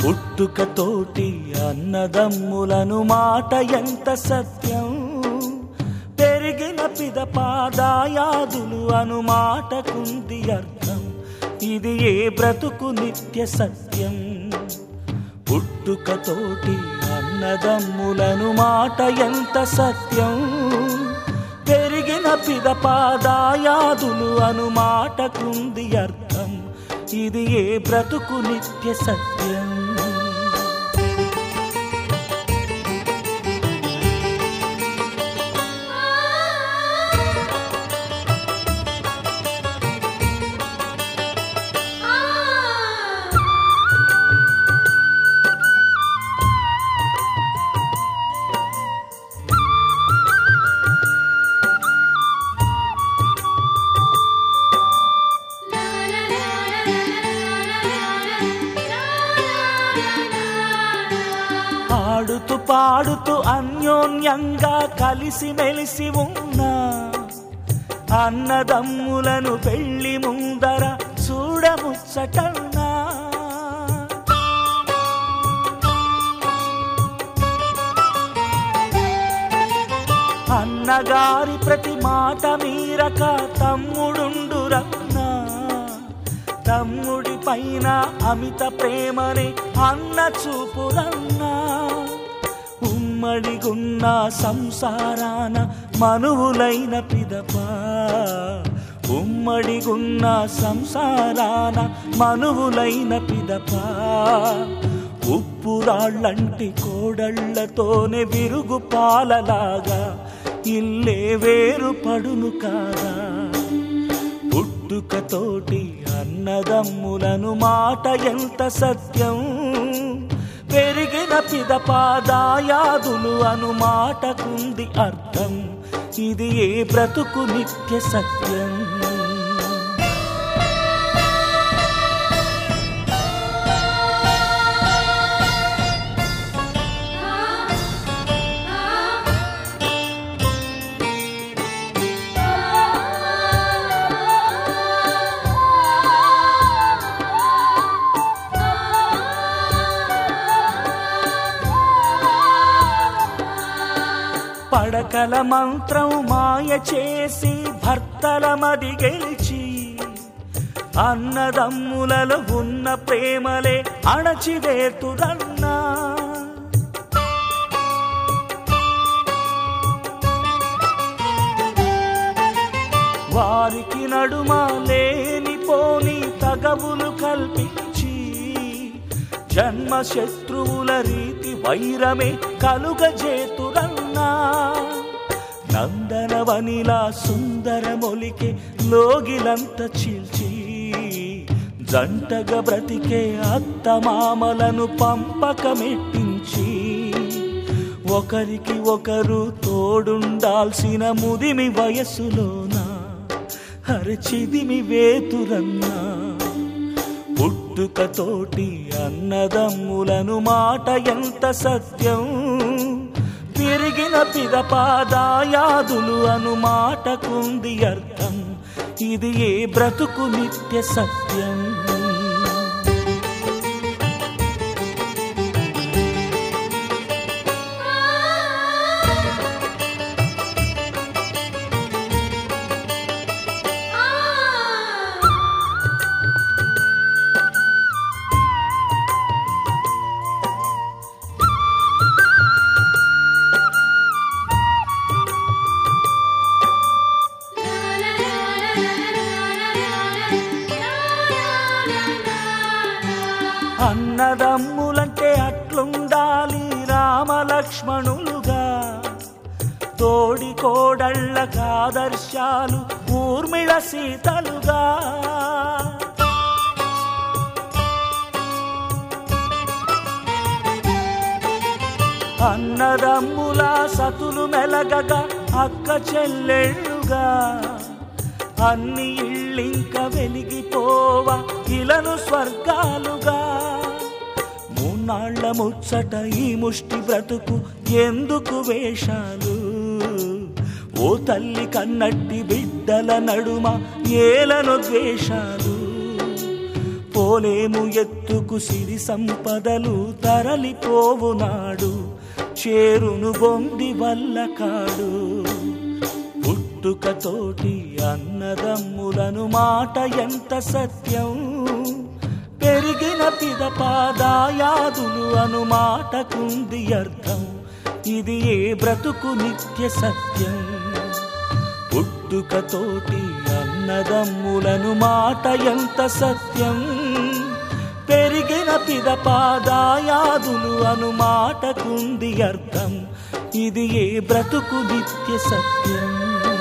పుట్టుకతోటి అన్నదమ్ములను మాట ఎంత సత్యం పెరిగిన పిదపాదాయాదులు అను మాటకుంది అర్థం ఇది ఏ బ్రతుకు నిత్య సత్యం పుట్టుకతోటి అన్నదమ్ములను మాట ఎంత సత్యం పెరిగిన పిదపాదాయాదులు అను మాటకుంది అర్థం ఇది ఏ బ్రతుకు నిత్య సత్యం ఆడుతూ పాడుతూ అన్యోన్యంగా కలిసి మెలిసి ఉన్నా అన్నదమ్ములను పెళ్లి ముందర చూడముచ్చటన్నా అన్నగారి ప్రతి మాట మీరక తమ్ముడుండు రత్నా తమ్ముడి పైన అమిత ప్రేమని అన్న చూపురన్నా ఉమ్మడిగున్న సంసారాన మనువులైన పిదప ఉమ్మడిగున్న సంసారాన మనువులైన పిదప ఉప్పురాళ్ళంటి కోడళ్లతోనే విరుగు పాలలాగా ఇల్లే వేరు పడును కాదా పుట్టుకతోటి అన్నదమ్ములను మాట ఎంత సత్యం పెరిగిన పిదపాదాయాదులు అను మాటకుంది అర్థం ఇది ఏ బ్రతుకు నిత్య సత్యం పడకల మంత్రం మాయ చేసి భర్తల మది గెలిచి అన్నదమ్ములలో ఉన్న ప్రేమలే అణచివేతురన్నా వారికి నడుమ లేనిపోని తగవులు కల్పించి జన్మ శత్రువుల రీతి వైరమే కలుగజేతురన్నా నందనవనిలా సుందరమొలికే లోగిలంత చీల్చి జంటగా బ్రతికే అత్తమామలను పంపకమెట్టించి ఒకరికి ఒకరు తోడుండాల్సిన ముదిమి వయసులోన హరిచిదిమి వేతురన్నా పుట్టుకతోటి అన్నదమ్ములను మాట ఎంత సత్యం పెరిగిన పిదపాదాయాదులు అను మాటకుంది అర్థం ఇది ఏ బ్రతుకు నిత్య సత్యం అన్నదమ్ములంటే అట్లుండాలి రామలక్ష్మణులుగా తోడి కోడళ్ళ కాదర్శాలు ఊర్మిళ సీతలుగా అన్నదమ్ముల సతులు మెలగగా అక్క చెల్లెళ్ళుగా అన్ని ఇళ్ళింక వెలిగిపోవ ఇలను స్వర్గాలుగా మూన్నాళ్ల ముచ్చట ఈ ముష్టి బ్రతుకు ఎందుకు వేషాలు ఓ తల్లి కన్నట్టి బిడ్డల నడుమ ఏలను ద్వేషాలు పోలేము ఎత్తుకు సిరి సంపదలు తరలిపోవునాడు చేరును బొంది వల్ల కాడు పుట్టుకతోటి అన్నదమ్ములను మాట ఎంత సత్యం పెరిగిన పిదపాదాయాదులు అను మాటకుంది అర్థం ఇది ఏ బ్రతుకు నిత్య సత్యం పుట్టుకతోటి అన్నదమ్ములను మాట ఎంత సత్యం పెరిగిన పిదపాదాయాదులు అను మాటకుంది అర్థం ఇది ఏ బ్రతుకు నిత్య సత్యం